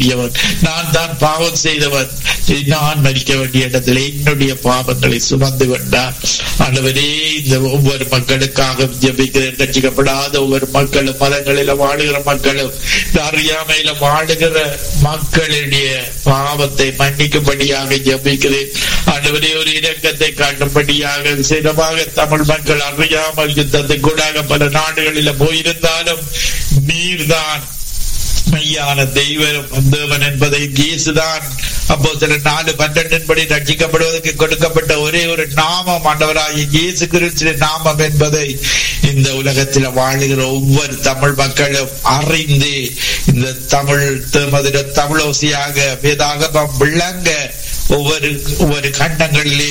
வேண்டியவன் நான் தான் பாவம் செய்தவன் நான் மறிக்க வேண்டிய இடத்துல என்னுடைய பாவங்களை சுமந்து கொண்டார் ஆண்டவரே இந்த ஒவ்வொரு மக்களுக்காக ஜபிக்கிறேன் ரட்சிக்கப்படாத ஒவ்வொரு மக்களும் மதங்களில வாழுகிற மக்களும் இந்த அறியாமையில வாழுகிற மக்களுடைய பாவத்தை மன்னிக்கும்படியாக ஜபிக்கிறேன் ஆண்டவரே ஒரு இலக்கத்தை காட்டும்படியாக சிறப்பாக தமிழ் மக்கள் அறியாமல் யுத்தத்துக்கூடாக பல நாடுகளில போயிருந்தாலும் நீர்தான் மெய்யான தெய்வம் தேவன் என்பதை இயேசுதான் அப்போ சில நாலு பன்னெண்டின் படி ரட்சிக்கப்படுவதற்கு கொடுக்கப்பட்ட ஒரே ஒரு நாமம் ஆண்டவராகிய இயேசு கிறிஸ்துவின் நாமம் என்பதை இந்த உலகத்தில் வாழுகிற ஒவ்வொரு தமிழ் மக்களும் அறிந்து இந்த தமிழ் மதுர தமிழோசியாக வேதாகமம் விளங்க ஒவ்வொரு ஒவ்வொரு கண்டங்களிலே